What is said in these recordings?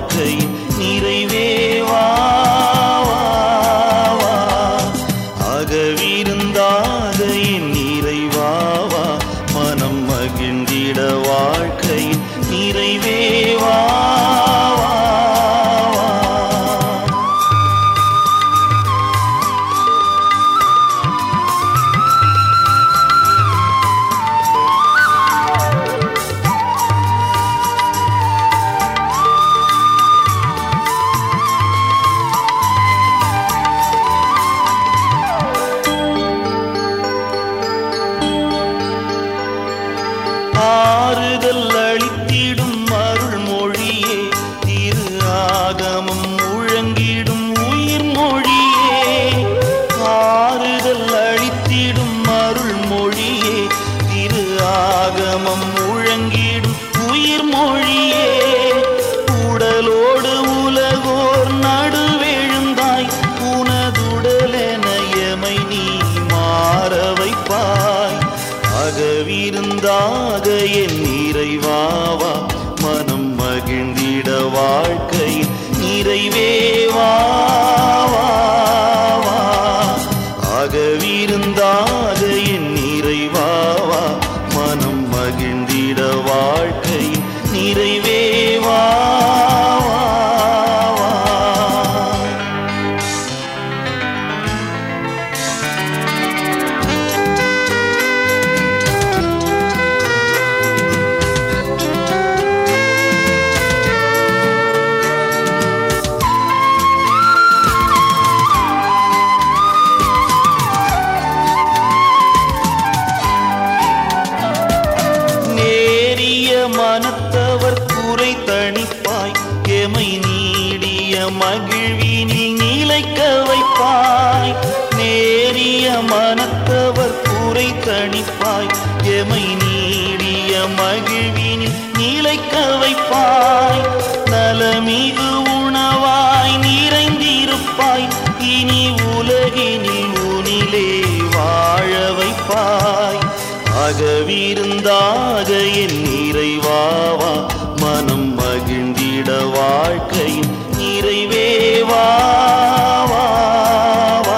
வாழ்க்கையின் நிறைவே வா வா, வா. அகவிருந்தாக என் நிறைவாவா மனம் மகிழ்ந்திட வாழ்க்கையின் நிறைவே வா வா, வா. ஆறுதல் அளித்திடும் அருள் மொழியே திரு ஆகமம் முழங்கிடும் உயிர் மொழியே ஆறுதல் அளித்திடும் அருள் மொழியே திரு ஆகமம் முழங்கிடும் உயிர் மொழியே உடலோடு உலகோர் நடுவெழுந்தாய் உனதுடலெனயமை நீ மாற வைப்பாய் அகவிருந்தாக என் நிறைவாவா மனம் மகிழ்ந்திட வாழ்க்கையின் நிறைவே வா வா, வா. அகவிருந்தாக என் நிறைவாவா மனம் மகிழ்ந்திட வாழ்க்கையின் நிறைவே வா வா, வா. நேரிய மனத்தவர் குறை தணிப்பாய் எமை நீடிய மகிழ்வினில் நிலைக்க வைப்பாய் நேரிய மனத்தவர் குறை தணிப்பாய் எமை நீடிய மகிழ்வினில் நிலைக்க வைப்பாய் நலமிகு உணவாய் நிறைந்திருப்பாய் இனி உலகினில் உனிலே வாழ வைப்பாய் அகவிருந்தாக என் நிறைவாவா மனம் மகிழ்ந்திட வாழ்க்கையின் நிறைவே வா வா, வா.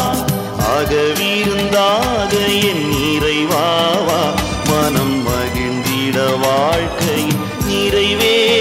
அகவிருந்தாக என் நிறைவாவா மனம் மகிழ்ந்திட வாழ்க்கையின் நிறைவே